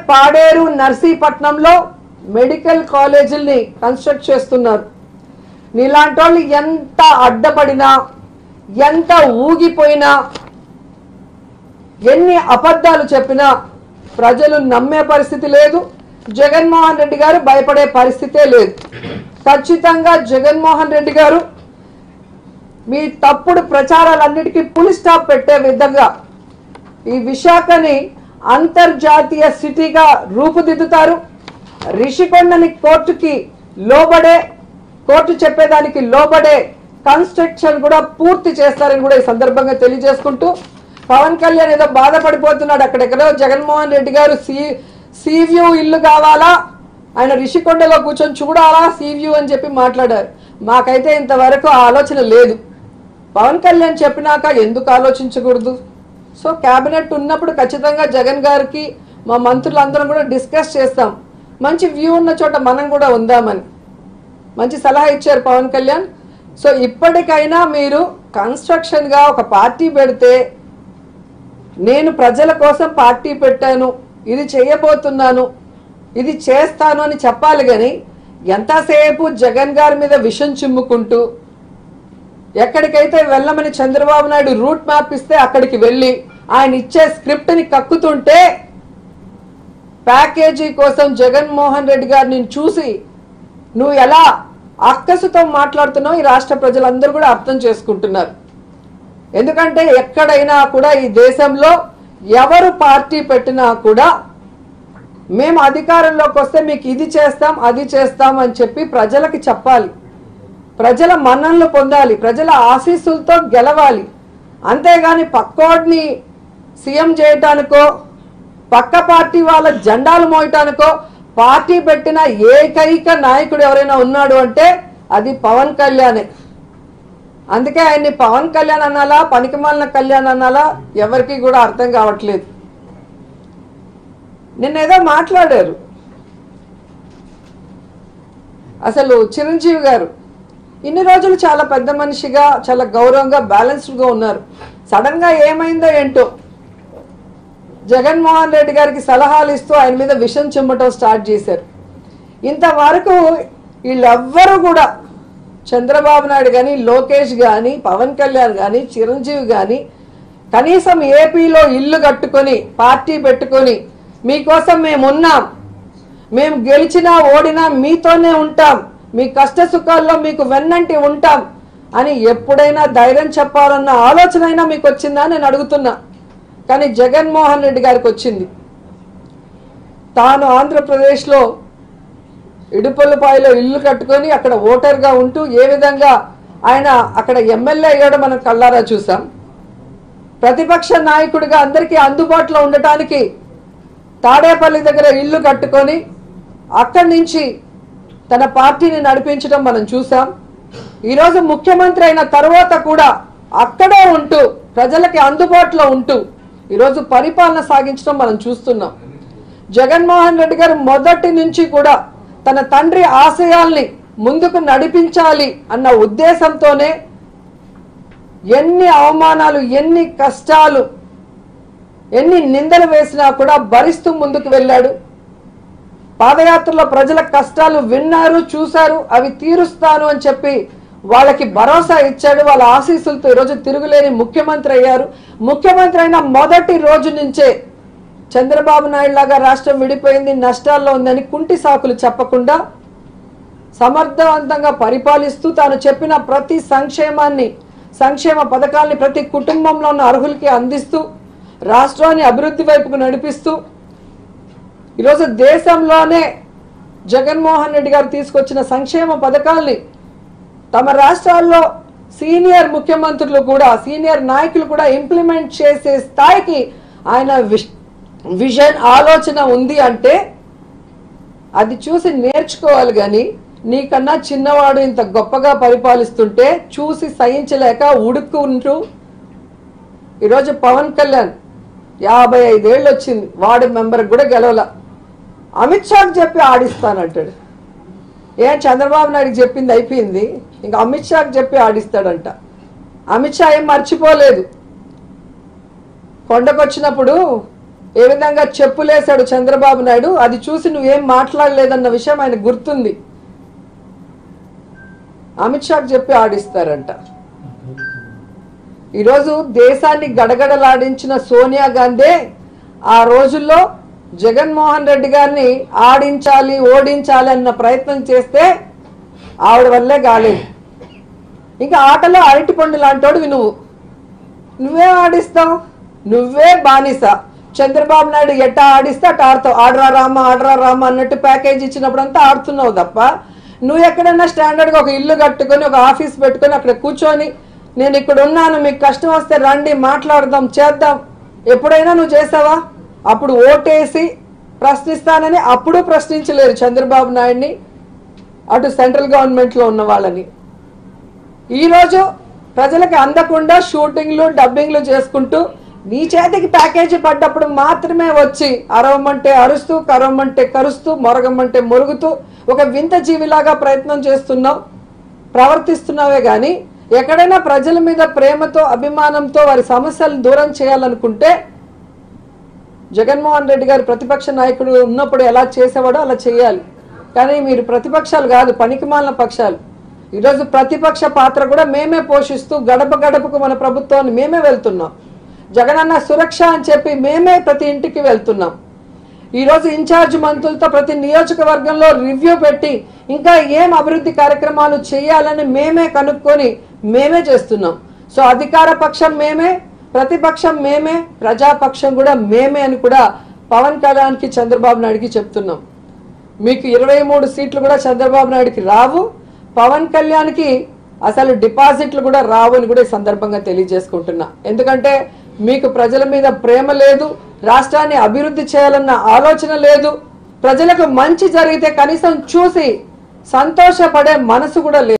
పాడేరు నర్సీపట్నంలో మెడికల్ కాలేజీల్ని కన్స్ట్రక్ట్ చేస్తున్నారు నీలాంటి వాళ్ళు ఎంత అడ్డపడినా ఎంత ఊగిపోయినా ఎన్ని అబద్ధాలు చెప్పినా ప్రజలు నమ్మే పరిస్థితి లేదు జగన్మోహన్ రెడ్డి గారు భయపడే పరిస్థితే లేదు ఖచ్చితంగా జగన్మోహన్ రెడ్డి గారు మీ తప్పుడు ప్రచారాలన్నిటికీ పులి స్టాప్ పెట్టే విధంగా ఈ విశాఖని అంతర్జాతీయ సిటీగా రూపుదిద్దుతారు రిషికొండని కోర్టుకి లోబడే కోర్టు చెప్పేదానికి లోబడే కన్స్ట్రక్షన్ కూడా పూర్తి చేస్తారని కూడా ఈ సందర్భంగా తెలియజేసుకుంటూ పవన్ కళ్యాణ్ ఏదో బాధపడిపోతున్నాడు అక్కడెక్కడో జగన్మోహన్ రెడ్డి గారు సీ సీవ్యూ ఇల్లు కావాలా ఆయన రిషికొండలో కూర్చొని చూడాలా సీవ్యూ అని చెప్పి మాట్లాడారు మాకైతే ఇంతవరకు ఆ ఆలోచన లేదు పవన్ కళ్యాణ్ చెప్పినాక ఎందుకు ఆలోచించకూడదు సో కేబినెట్ ఉన్నప్పుడు ఖచ్చితంగా జగన్ గారికి మా మంత్రులందరం కూడా డిస్కస్ చేస్తాం మంచి వ్యూ ఉన్న చోట మనం కూడా ఉందామని మంచి సలహా ఇచ్చారు పవన్ కళ్యాణ్ సో ఇప్పటికైనా మీరు కన్స్ట్రక్షన్గా ఒక పార్టీ పెడితే నేను ప్రజల కోసం పార్టీ పెట్టాను ఇది చేయబోతున్నాను ఇది చేస్తాను అని చెప్పాలి కానీ ఎంతసేపు జగన్ గారి మీద విషం చిమ్ముకుంటూ ఎక్కడికైతే వెళ్ళమని చంద్రబాబు నాయుడు రూట్ మ్యాప్ ఇస్తే అక్కడికి వెళ్ళి ఆయన ఇచ్చే స్క్రిప్ట్ని కక్కుతుంటే ప్యాకేజీ కోసం జగన్మోహన్ రెడ్డి గారిని చూసి నువ్వు ఎలా అక్కసుతో మాట్లాడుతున్నావు ఈ రాష్ట్ర ప్రజలందరూ కూడా అర్థం చేసుకుంటున్నారు ఎందుకంటే ఎక్కడైనా కూడా ఈ దేశంలో ఎవరు పార్టీ పెట్టినా కూడా మేము అధికారంలోకి వస్తే మీకు ఇది చేస్తాం అది చేస్తాం అని చెప్పి ప్రజలకి చెప్పాలి ప్రజల మన్ననలు పొందాలి ప్రజల ఆశీస్సులతో గెలవాలి అంతేగాని పక్కోడిని సీఎం చేయటానికో పక్క పార్టీ వాళ్ళ జెండాలు మోయటానికో పార్టీ పెట్టిన ఏకైక నాయకుడు ఎవరైనా ఉన్నాడు అంటే అది పవన్ కళ్యాణే అందుకే ఆయన్ని పవన్ కళ్యాణ్ అనాలా పనికిమాలిన కళ్యాణ్ అనాలా ఎవరికి కూడా అర్థం కావట్లేదు నిన్న ఏదో మాట్లాడారు అసలు చిరంజీవి గారు ఇన్ని రోజులు చాలా పెద్ద మనిషిగా చాలా గౌరవంగా బ్యాలెన్స్డ్గా ఉన్నారు సడన్గా ఏమైందో ఏంటో జగన్మోహన్ రెడ్డి గారికి సలహాలు ఇస్తూ ఆయన మీద విషం చిమ్మటం స్టార్ట్ చేశారు ఇంతవరకు వీళ్ళెవ్వరూ కూడా చంద్రబాబు నాయుడు కానీ లోకేష్ కానీ పవన్ కళ్యాణ్ కానీ చిరంజీవి కానీ కనీసం ఏపీలో ఇల్లు కట్టుకొని పార్టీ పెట్టుకొని మీకోసం మేము ఉన్నాం మేము గెలిచినా ఓడినా మీతోనే ఉంటాం మీ కష్ట సుఖాల్లో మీకు వెన్నంటి ఉంటాం అని ఎప్పుడైనా ధైర్యం చెప్పాలన్న ఆలోచన అయినా మీకు వచ్చిందా నేను అడుగుతున్నా కానీ జగన్మోహన్ రెడ్డి గారికి వచ్చింది తాను ఆంధ్రప్రదేశ్లో ఇడుపల్లిపాయలో ఇల్లు కట్టుకొని అక్కడ ఓటర్గా ఉంటూ ఏ విధంగా ఆయన అక్కడ ఎమ్మెల్యే అయ్యాడో మనం కళ్ళారా చూసాం ప్రతిపక్ష నాయకుడిగా అందరికీ అందుబాటులో ఉండటానికి తాడేపల్లి దగ్గర ఇల్లు కట్టుకొని అక్కడి నుంచి తన పార్టీని నడిపించడం మనం చూసాం ఈరోజు ముఖ్యమంత్రి అయిన తర్వాత కూడా అక్కడే ఉంటూ ప్రజలకి అందుబాటులో ఉంటూ ఈరోజు పరిపాలన సాగించడం మనం చూస్తున్నాం జగన్మోహన్ రెడ్డి గారు మొదటి నుంచి కూడా తన తండ్రి ఆశయాల్ని ముందుకు నడిపించాలి అన్న ఉద్దేశంతోనే ఎన్ని అవమానాలు ఎన్ని కష్టాలు ఎన్ని నిందలు వేసినా కూడా భరిస్తూ ముందుకు వెళ్ళాడు పాదయాత్రలో ప్రజల కష్టాలు విన్నారు చూశారు అవి తీరుస్తాను అని చెప్పి వాళ్ళకి భరోసా ఇచ్చాడు వాళ్ళ ఆశీస్సులతో ఈరోజు తిరుగులేని ముఖ్యమంత్రి అయ్యారు ముఖ్యమంత్రి అయిన మొదటి రోజు నుంచే చంద్రబాబు నాయుడు లాగా రాష్ట్రం విడిపోయింది నష్టాల్లో ఉందని కుంటి సాకులు చెప్పకుండా సమర్థవంతంగా పరిపాలిస్తూ తాను చెప్పిన ప్రతి సంక్షేమాన్ని సంక్షేమ పథకాల్ని ప్రతి కుటుంబంలో ఉన్న అర్హులకి అందిస్తూ రాష్ట్రాన్ని అభివృద్ధి వైపుకు నడిపిస్తూ ఈరోజు దేశంలోనే జగన్మోహన్ రెడ్డి గారు తీసుకొచ్చిన సంక్షేమ పథకాల్ని తమ రాష్ట్రాల్లో సీనియర్ ముఖ్యమంత్రులు కూడా సీనియర్ నాయకులు కూడా ఇంప్లిమెంట్ చేసే స్థాయికి ఆయన విష్- విజన్ ఆలోచన ఉంది అంటే అది చూసి నేర్చుకోవాలి కానీ నీకన్నా చిన్నవాడు ఇంత గొప్పగా పరిపాలిస్తుంటే చూసి సహించలేక ఉడుక్కుంటూ ఈరోజు పవన్ కళ్యాణ్ యాభై ఐదేళ్ళు వచ్చింది వార్డు మెంబర్ కూడా గెలవల అమిత్ షాకి చెప్పి ఆడిస్తానంటాడు ఏం చంద్రబాబు నాయుడుకి చెప్పింది అయిపోయింది ఇంకా అమిత్ షాకి చెప్పి ఆడిస్తాడంట అమిత్ షా ఏం మర్చిపోలేదు కొండకొచ్చినప్పుడు ఏ విధంగా చెప్పులేశాడు చంద్రబాబు నాయుడు అది చూసి నువ్వేం మాట్లాడలేదన్న విషయం ఆయన గుర్తుంది అమిత్ షాకి చెప్పి ఆడిస్తారంట ఈరోజు దేశాన్ని గడగడలాడించిన సోనియా గాంధీ ఆ రోజుల్లో జగన్మోహన్ రెడ్డి గారిని ఆడించాలి ఓడించాలి అన్న ప్రయత్నం చేస్తే ఆవిడ వల్లే కాలేదు ఇంకా ఆటలో అరటిపండు లాంటోడివి నువ్వు నువ్వే ఆడిస్తావు నువ్వే బానిస చంద్రబాబు నాయుడు ఎట్టా ఆడిస్తే అట్ట ఆడతావు ఆడరా రామ ఆడరా రామ అన్నట్టు ప్యాకేజ్ ఇచ్చినప్పుడంతా ఆడుతున్నావు తప్ప నువ్వు ఎక్కడన్నా స్టాండర్డ్గా ఒక ఇల్లు కట్టుకొని ఒక ఆఫీస్ పెట్టుకొని అక్కడ కూర్చొని నేను ఇక్కడ ఉన్నాను మీకు కష్టం వస్తే రండి మాట్లాడదాం చేద్దాం ఎప్పుడైనా నువ్వు చేసావా అప్పుడు ఓటేసి ప్రశ్నిస్తానని అప్పుడు ప్రశ్నించలేరు చంద్రబాబు నాయుడిని అటు సెంట్రల్ గవర్నమెంట్లో ఉన్న వాళ్ళని ఈరోజు ప్రజలకు అందకుండా షూటింగ్లు డబ్బింగ్లు చేసుకుంటూ నీ చేతికి ప్యాకేజీ పడ్డప్పుడు మాత్రమే వచ్చి అరవమంటే అరుస్తూ కరవమంటే కరుస్తూ మొరగమంటే మొరుగుతూ ఒక వింత జీవిలాగా ప్రయత్నం చేస్తున్నావు ప్రవర్తిస్తున్నావే కానీ ఎక్కడైనా ప్రజల మీద ప్రేమతో అభిమానంతో వారి సమస్యలను దూరం చేయాలనుకుంటే జగన్మోహన్ రెడ్డి గారు ప్రతిపక్ష నాయకుడు ఉన్నప్పుడు ఎలా చేసేవాడో అలా చేయాలి కానీ మీరు ప్రతిపక్షాలు కాదు పనికిమాలిన పక్షాలు ఈరోజు ప్రతిపక్ష పాత్ర కూడా మేమే పోషిస్తూ గడప గడపకు మన ప్రభుత్వాన్ని మేమే వెళ్తున్నాం జగనన్న సురక్ష అని చెప్పి మేమే ప్రతి ఇంటికి వెళ్తున్నాం ఈరోజు ఇన్ఛార్జ్ మంత్రులతో ప్రతి నియోజకవర్గంలో రివ్యూ పెట్టి ఇంకా ఏం అభివృద్ధి కార్యక్రమాలు చేయాలని మేమే కనుక్కొని మేమే చేస్తున్నాం సో అధికార పక్షం మేమే ప్రతిపక్షం మేమే ప్రజాపక్షం కూడా మేమే అని కూడా పవన్ కళ్యాణ్కి చంద్రబాబు నాయుడుకి చెప్తున్నాం మీకు ఇరవై మూడు సీట్లు కూడా చంద్రబాబు నాయుడుకి రావు పవన్ కళ్యాణ్కి అసలు డిపాజిట్లు కూడా రావు అని కూడా ఈ సందర్భంగా తెలియజేసుకుంటున్నా ఎందుకంటే మీకు ప్రజల మీద ప్రేమ లేదు రాష్ట్రాన్ని అభివృద్ధి చేయాలన్న ఆలోచన లేదు ప్రజలకు మంచి జరిగితే కనీసం చూసి సంతోషపడే మనసు కూడా లేదు